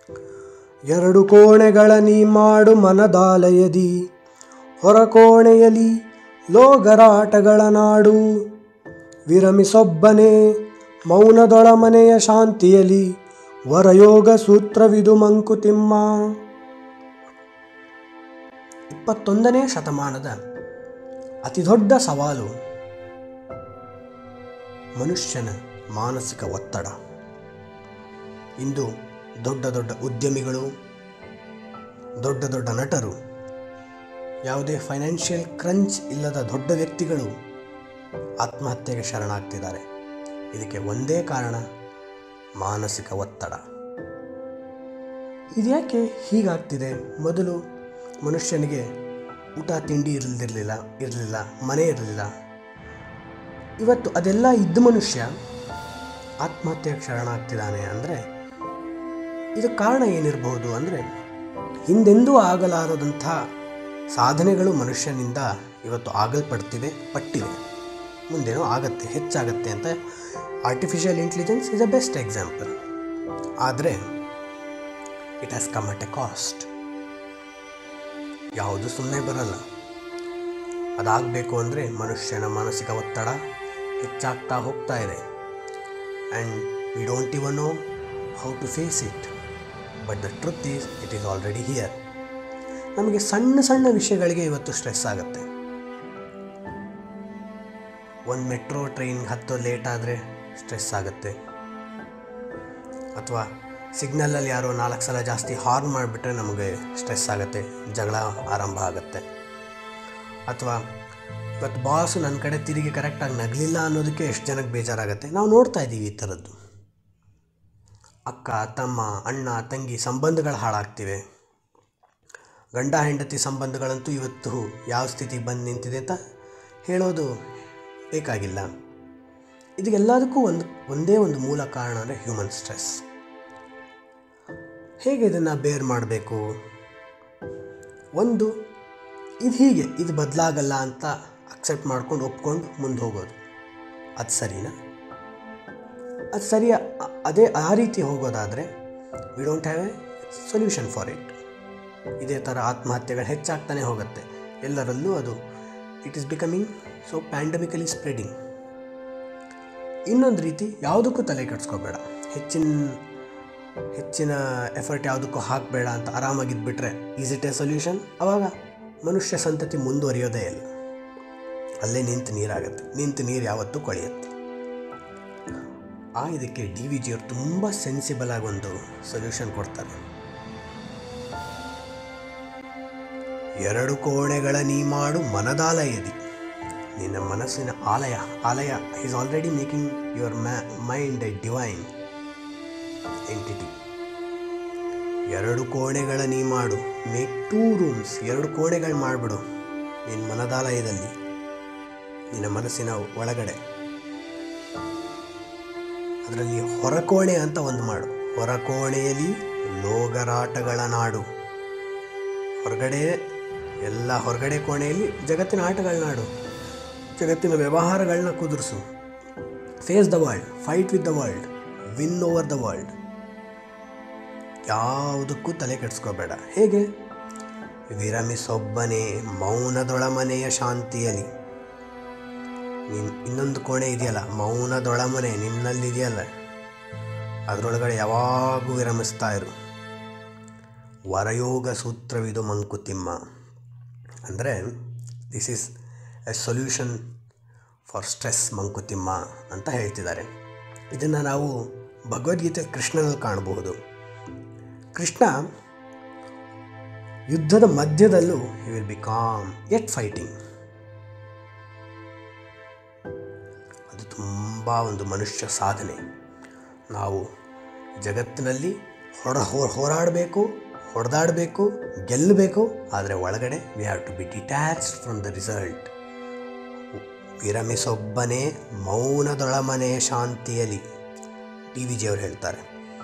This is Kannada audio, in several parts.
ಎರಡು ಕೋಣೆಗಳ ನೀ ಮಾಡು ಮನದಾಲಯದಿ ಹೊರಕೋಣೆಯಲಿ ಲೋಗರಾಟಗಳ ನಾಡು ವಿರಮಿಸೊಬ್ಬನೇ ಮೌನದೊಳಮನೆಯ ಶಾಂತಿಯಲಿ ವರಯೋಗ ಸೂತ್ರವಿದು ಮಂಕುತಿಮ್ಮ ಇಪ್ಪತ್ತೊಂದನೇ ಶತಮಾನದ ಅತಿದೊಡ್ಡ ಸವಾಲು ಮನುಷ್ಯನ ಮಾನಸಿಕ ಒತ್ತಡ ಇಂದು ದೊಡ್ಡ ದೊಡ್ಡ ಉದ್ಯಮಿಗಳು ದೊಡ್ಡ ದೊಡ್ಡ ನಟರು ಯಾವುದೇ ಫೈನಾನ್ಷಿಯಲ್ ಕ್ರಂಚ್ ಇಲ್ಲದ ದೊಡ್ಡ ವ್ಯಕ್ತಿಗಳು ಆತ್ಮಹತ್ಯೆಗೆ ಶರಣಾಗ್ತಿದ್ದಾರೆ ಇದಕ್ಕೆ ಒಂದೇ ಕಾರಣ ಮಾನಸಿಕ ಒತ್ತಡ ಇದ್ಯಾಕೆ ಹೀಗಾಗ್ತಿದೆ ಮೊದಲು ಮನುಷ್ಯನಿಗೆ ಊಟ ತಿಂಡಿ ಇರಲಿರಲಿಲ್ಲ ಇರಲಿಲ್ಲ ಮನೆ ಇರಲಿಲ್ಲ ಇವತ್ತು ಅದೆಲ್ಲ ಇದ್ದ ಮನುಷ್ಯ ಆತ್ಮಹತ್ಯೆಗೆ ಶರಣಾಗ್ತಿದ್ದಾನೆ ಅಂದರೆ ಇದಕ್ಕೆ ಕಾರಣ ಏನಿರಬಹುದು ಅಂದರೆ ಹಿಂದೆಂದೂ ಆಗಲಾರದಂಥ ಸಾಧನೆಗಳು ಮನುಷ್ಯನಿಂದ ಇವತ್ತು ಆಗಲ್ಪಡ್ತಿವೆ ಪಟ್ಟಿವೆ ಮುಂದೇನೋ ಆಗತ್ತೆ ಹೆಚ್ಚಾಗತ್ತೆ ಅಂತ artificial intelligence is a best example ಆದರೆ it has come at a cost ಯಾವುದು ಸುಮ್ಮನೆ ಬರಲ್ಲ ಅದಾಗಬೇಕು ಅಂದರೆ ಮನುಷ್ಯನ ಮಾನಸಿಕ ಒತ್ತಡ ಹೆಚ್ಚಾಗ್ತಾ ಹೋಗ್ತಾ ಇದೆ and we don't even know how to face it but the truth is it is already here ನಮಗೆ ಸಣ್ಣ ಸಣ್ಣ ವಿಷಯಗಳಿಗೆ ಇವತ್ತು ಸ್ಟ್ರೆಸ್ ಆಗುತ್ತೆ ಒಂದು ಮೆಟ್ರೋ ಟ್ರೈನ್ ಹತ್ತೋ ಲೇಟ್ ಆದರೆ ಸ್ಟ್ರೆಸ್ ಆಗುತ್ತೆ ಅಥವಾ ಸಿಗ್ನಲಲ್ಲಿ ಯಾರೋ ನಾಲ್ಕು ಸಲ ಜಾಸ್ತಿ ಹಾರ್ನ್ ಮಾಡಿಬಿಟ್ರೆ ನಮಗೆ ಸ್ಟ್ರೆಸ್ ಆಗುತ್ತೆ ಜಗಳ ಆರಂಭ ಆಗುತ್ತೆ ಅಥವಾ ಇವತ್ತು ಬಾಸು ನನ್ನ ಕಡೆ ತಿರುಗಿ ಕರೆಕ್ಟಾಗಿ ನಗಲಿಲ್ಲ ಅನ್ನೋದಕ್ಕೆ ಎಷ್ಟು ಜನಕ್ಕೆ ಬೇಜಾರಾಗುತ್ತೆ ನಾವು ನೋಡ್ತಾ ಇದ್ದೀವಿ ಈ ಥರದ್ದು ಅಕ್ಕ ತಮ್ಮ ಅಣ್ಣ ತಂಗಿ ಸಂಬಂಧಗಳು ಹಾಳಾಗ್ತಿವೆ ಗಂಡ ಹೆಂಡತಿ ಸಂಬಂಧಗಳಂತೂ ಇವತ್ತು ಯಾವ ಸ್ಥಿತಿಗೆ ಬಂದು ನಿಂತಿದೆ ಅಂತ ಹೇಳೋದು ಬೇಕಾಗಿಲ್ಲ ಇದಕ್ಕೆಲ್ಲದಕ್ಕೂ ಒಂದು ಒಂದೇ ಒಂದು ಮೂಲ ಕಾರಣ ಅಂದರೆ ಹ್ಯೂಮನ್ ಸ್ಟ್ರೆಸ್ ಹೇಗೆ ಇದನ್ನು ಬೇರ್ ಮಾಡಬೇಕು ಒಂದು ಇದು ಹೀಗೆ ಇದು ಬದಲಾಗಲ್ಲ ಅಂತ ಅಕ್ಸೆಪ್ಟ್ ಮಾಡ್ಕೊಂಡು ಒಪ್ಕೊಂಡು ಮುಂದೆ ಹೋಗೋದು ಅದು ಸರಿನಾ ಅದು ಸರಿ ಅ- ಅದೇ ಆ ರೀತಿ ಹೋಗೋದಾದರೆ we don't have a solution for it ಇದೇ ಥರ ಆತ್ಮಹತ್ಯೆಗಳು ಹೆಚ್ಚಾಗ್ತಾನೆ ಹೋಗುತ್ತೆ ಎಲ್ಲರಲ್ಲೂ ಅದು it is becoming so pandemically spreading ಇನ್ನೊಂದು ರೀತಿ ಯಾವುದಕ್ಕೂ ತಲೆ ಕೆಡಿಸ್ಕೋಬೇಡ ಹೆಚ್ಚಿನ ಹೆಚ್ಚಿನ ಎಫರ್ಟ್ ಯಾವುದಕ್ಕೂ ಹಾಕಬೇಡ ಅಂತ ಆರಾಮಾಗಿದ್ಬಿಟ್ರೆ ಈಸ್ ಇಟ್ ಎ ಸೊಲ್ಯೂಷನ್ ಆವಾಗ ಮನುಷ್ಯ ಸಂತತಿ ಮುಂದುವರಿಯೋದೇ ಇಲ್ಲ ಅಲ್ಲೇ ನಿಂತು ನೀರಾಗುತ್ತೆ ನಿಂತು ನೀರು ಯಾವತ್ತೂ ಕೊಳೆಯುತ್ತೆ ಆ ಇದಕ್ಕೆ ಡಿ ವಿ ಜಿಯವರು ತುಂಬ ಸೆನ್ಸಿಬಲ್ ಆಗಿ ಒಂದು ಸೊಲ್ಯೂಷನ್ ಕೊಡ್ತಾರೆ ಎರಡು ಕೋಣೆಗಳ ನೀ ಮಾಡು ಮನದಾಲಯದಿ ನಿನ್ನ ಮನಸ್ಸಿನ ಆಲಯ ಆಲಯ is already making your ma mind a divine entity ಎರಡು ಕೋಣೆಗಳ ನೀ ಮಾಡು ಮೇಕ್ ಟೂ ರೂಮ್ಸ್ ಎರಡು ಕೋಣೆಗಳು ಮಾಡಿಬಿಡು ನಿನ್ನ ಮನದಾಲಯದಲ್ಲಿ ನಿನ್ನ ಮನಸ್ಸಿನ ಒಳಗಡೆ ಅದರಲ್ಲಿ ಹೊರಕೋಣೆ ಅಂತ ಒಂದು ಮಾಡು ಹೊರಕೋಣೆಯಲ್ಲಿ ಲೋಗರಾಟಗಳ ನಾಡು ಹೊರಗಡೆ ಎಲ್ಲ ಹೊರಗಡೆ ಕೋಣೆಯಲ್ಲಿ ಜಗತ್ತಿನ ಆಟಗಳನ್ನಾಡು ಜಗತ್ತಿನ ವ್ಯವಹಾರಗಳನ್ನ ಕುದುರಿಸು face the world fight with the world win over the world ಯಾವುದಕ್ಕೂ ತಲೆ ಕೆಡಿಸ್ಕೋಬೇಡ ಹೇಗೆ ವಿರಮಿಸೊಬ್ಬನೇ ಮೌನದೊಳಮನೆಯ ಶಾಂತಿಯಲಿ ನಿನ್ ಇನ್ನೊಂದು ಕೋಣೆ ಇದೆಯಲ್ಲ ಮೌನದೊಳಮನೆ ನಿನ್ನಲ್ಲಿದೆಯಲ್ಲ ಅದರೊಳಗಡೆ ಯಾವಾಗೂ ವಿರಮಿಸ್ತಾ ಇರು ವರಯೋಗ ಸೂತ್ರವಿದು ಮಂಕುತಿಮ್ಮ ಅಂದರೆ this is a solution for stress Mankutimma ಅಂತ ಹೇಳ್ತಿದ್ದಾರೆ ಇದನ್ನು ನಾವು ಭಗವದ್ಗೀತೆ ಕೃಷ್ಣನಲ್ಲಿ ಕಾಣಬಹುದು ಕೃಷ್ಣ ಯುದ್ಧದ ಮಧ್ಯದಲ್ಲೂ he will be calm at fighting ಅದು ತುಂಬ ಒಂದು ಮನುಷ್ಯ ಸಾಧನೆ ನಾವು ಜಗತ್ತಿನಲ್ಲಿ ಹೊರ ಹೋರಾಡಬೇಕು ಹೊಡೆದಾಡಬೇಕು ಗೆಲ್ಲಬೇಕು ಆದರೆ ಒಳಗಡೆ we have to be detached from the result ವಿರಮಿಸೊಬ್ಬನೇ ಮೌನದೊಳಮನೆ ಶಾಂತಿಯಲಿ ಟಿ ವಿ ಜಿಯವರು ಹೇಳ್ತಾರೆ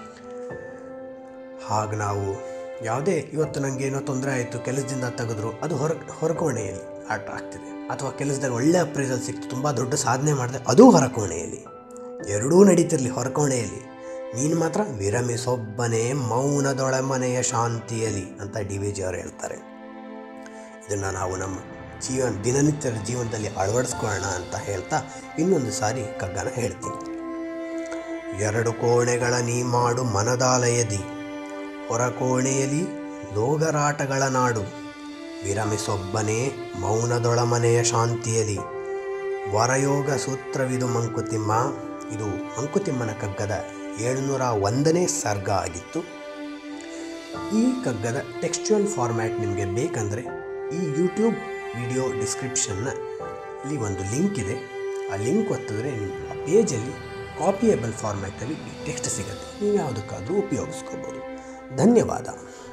ಹಾಗೆ ನಾವು ಯಾವುದೇ ಇವತ್ತು ನನಗೇನೋ ತೊಂದರೆ ಆಯಿತು ಕೆಲಸದಿಂದ ತೆಗೆದ್ರು ಅದು ಹೊರ ಹೊರಕೋಣೆಯಲ್ಲಿ ಆಟ ಆಗ್ತಿದೆ ಅಥವಾ ಕೆಲಸದಲ್ಲಿ ಒಳ್ಳೆ ಅಪ್ರೈಸಲ್ ಸಿಕ್ತು ತುಂಬ ದೊಡ್ಡ ಸಾಧನೆ ಮಾಡಿದೆ ಅದು ಹೊರಕೋಣೆಯಲ್ಲಿ ಎರಡೂ ನಡೀತಿರಲಿ ಹೊರಕೋಣೆಯಲ್ಲಿ ನೀನು ಮಾತ್ರ ವಿರಮಿಸೊಬ್ಬನೇ ಮೌನದೊಳ ಮನೆಯ ಶಾಂತಿಯಲಿ ಅಂತ ಡಿ ವಿ ಜಿ ಅವರು ಹೇಳ್ತಾರೆ ಇದನ್ನು ನಾವು ನಮ್ಮ ಜೀವನ ದಿನನಿತ್ಯದ ಜೀವನದಲ್ಲಿ ಅಳವಡಿಸ್ಕೊಳ್ಳೋಣ ಅಂತ ಹೇಳ್ತಾ ಇನ್ನೊಂದು ಸಾರಿ ಕಗ್ಗನ ಹೇಳ್ತೀನಿ ಎರಡು ಕೋಣೆಗಳ ನೀ ಮಾಡು ಮನದಾಲಯದಿ ಹೊರ ಕೋಣೆಯಲಿ ಲೋಗರಾಟಗಳ ನಾಡು ವಿರಮಿಸೊಬ್ಬನೇ ಮೌನದೊಳ ಮನೆಯ ಶಾಂತಿಯಲಿ ವರಯೋಗ ಸೂತ್ರವಿದು ಮಂಕುತಿಮ್ಮ ಇದು ಮಂಕುತಿಮ್ಮನ ಕಗ್ಗದ ಏಳುನೂರ ಒಂದನೇ ಸರ್ಗ ಆಗಿತ್ತು ಈ ಕಗ್ಗದ ಟೆಕ್ಸ್ಚುಯಲ್ ಫಾರ್ಮ್ಯಾಟ್ ನಿಮಗೆ ಬೇಕಂದರೆ ಈ ಯೂಟ್ಯೂಬ್ ವಿಡಿಯೋ ಡಿಸ್ಕ್ರಿಪ್ಷನ್ನ ಇಲ್ಲಿ ಒಂದು ಲಿಂಕ್ ಇದೆ ಆ ಲಿಂಕ್ ಒತ್ತಿದ್ರೆ ನಿಮ್ಮ ಆ ಪೇಜಲ್ಲಿ ಕಾಪಿಯಬಲ್ ಫಾರ್ಮ್ಯಾಟಲ್ಲಿ ಈ ಟೆಕ್ಸ್ಟ್ ಸಿಗುತ್ತೆ ನೀವು ಯಾವುದಕ್ಕಾದರೂ ಉಪಯೋಗಿಸ್ಕೋಬೋದು ಧನ್ಯವಾದ